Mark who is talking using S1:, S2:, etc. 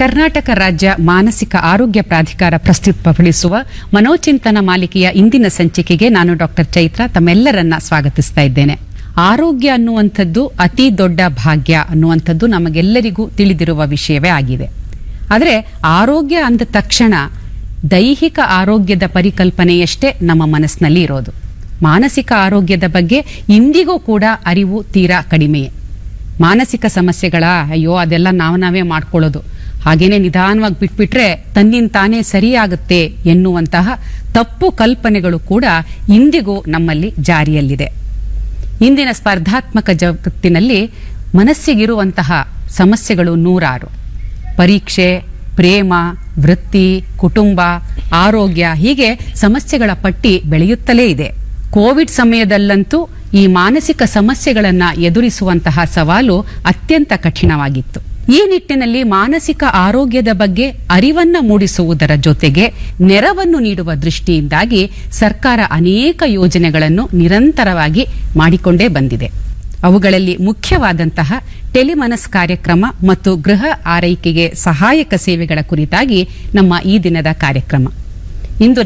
S1: ಕರ್ನಾಟಕ ರಾಜ್ಯ ಮಾನಸಿಕ ಆರೋಗ್ಯ ಪ್ರಾಧಿಕಾರ ಪ್ರಸ್ತುತಪಡಿಸುವ ಮನೋಚಿಂತನ ಮಾಲಿಕೆಯ ಇಂದಿನ ಸಂಚಿಕೆಗೆ ನಾನು ಡಾಕ್ಟರ್ ಚೈತ್ರ ತಮ್ಮೆಲ್ಲರನ್ನ ಸ್ವಾಗತಿಸ್ತಾ ಇದ್ದೇನೆ ಆರೋಗ್ಯ ಅನ್ನುವಂಥದ್ದು ಅತಿ ದೊಡ್ಡ ಭಾಗ್ಯ ಅನ್ನುವಂಥದ್ದು ನಮಗೆಲ್ಲರಿಗೂ ತಿಳಿದಿರುವ ವಿಷಯವೇ ಆಗಿದೆ ಆದರೆ ಆರೋಗ್ಯ ಅಂದ ತಕ್ಷಣ ದೈಹಿಕ ಆರೋಗ್ಯದ ಪರಿಕಲ್ಪನೆಯಷ್ಟೇ ನಮ್ಮ ಮನಸ್ಸಿನಲ್ಲಿ ಇರೋದು ಮಾನಸಿಕ ಆರೋಗ್ಯದ ಬಗ್ಗೆ ಇಂದಿಗೂ ಕೂಡ ಅರಿವು ತೀರಾ ಕಡಿಮೆಯೇ ಮಾನಸಿಕ ಸಮಸ್ಯೆಗಳ ಅಯ್ಯೋ ಅದೆಲ್ಲ ನಾವು ನಾವೇ ಮಾಡ್ಕೊಳ್ಳೋದು ಹಾಗೇನೆ ನಿಧಾನವಾಗಿ ಬಿಟ್ಬಿಟ್ರೆ ತನ್ನಿಂದ ತಾನೇ ಸರಿಯಾಗುತ್ತೆ ಎನ್ನುವಂತಹ ತಪ್ಪು ಕಲ್ಪನೆಗಳು ಕೂಡ ಇಂದಿಗೂ ನಮ್ಮಲ್ಲಿ ಜಾರಿಯಲ್ಲಿದೆ ಇಂದಿನ ಸ್ಪರ್ಧಾತ್ಮಕ ಜಗತ್ತಿನಲ್ಲಿ ಮನಸ್ಸಿಗಿರುವಂತಹ ಸಮಸ್ಯೆಗಳು ನೂರಾರು ಪರೀಕ್ಷೆ ಪ್ರೇಮ ವೃತ್ತಿ ಕುಟುಂಬ ಆರೋಗ್ಯ ಹೀಗೆ ಸಮಸ್ಯೆಗಳ ಪಟ್ಟಿ ಬೆಳೆಯುತ್ತಲೇ ಇದೆ ಕೋವಿಡ್ ಸಮಯದಲ್ಲಂತೂ ಈ ಮಾನಸಿಕ ಸಮಸ್ಯೆಗಳನ್ನ ಎದುರಿಸುವಂತಹ ಸವಾಲು ಅತ್ಯಂತ ಕಠಿಣವಾಗಿತ್ತು ಈ ನಿಟ್ಟಿನಲ್ಲಿ ಮಾನಸಿಕ ಆರೋಗ್ಯದ ಬಗ್ಗೆ ಅರಿವನ್ನ ಮೂಡಿಸುವುದರ ಜೊತೆಗೆ ನೆರವನ್ನು ನೀಡುವ ದೃಷ್ಟಿಯಿಂದಾಗಿ ಸರ್ಕಾರ ಅನೇಕ ಯೋಜನೆಗಳನ್ನು ನಿರಂತರವಾಗಿ ಮಾಡಿಕೊಂಡೇ ಬಂದಿದೆ ಅವುಗಳಲ್ಲಿ ಮುಖ್ಯವಾದಂತಹ ಟೆಲಿಮನಸ್ ಕಾರ್ಯಕ್ರಮ ಮತ್ತು ಗೃಹ ಆರೈಕೆಗೆ ಸಹಾಯಕ ಸೇವೆಗಳ ಕುರಿತಾಗಿ ನಮ್ಮ ಈ ದಿನದ ಕಾರ್ಯಕ್ರಮ ಇಂದು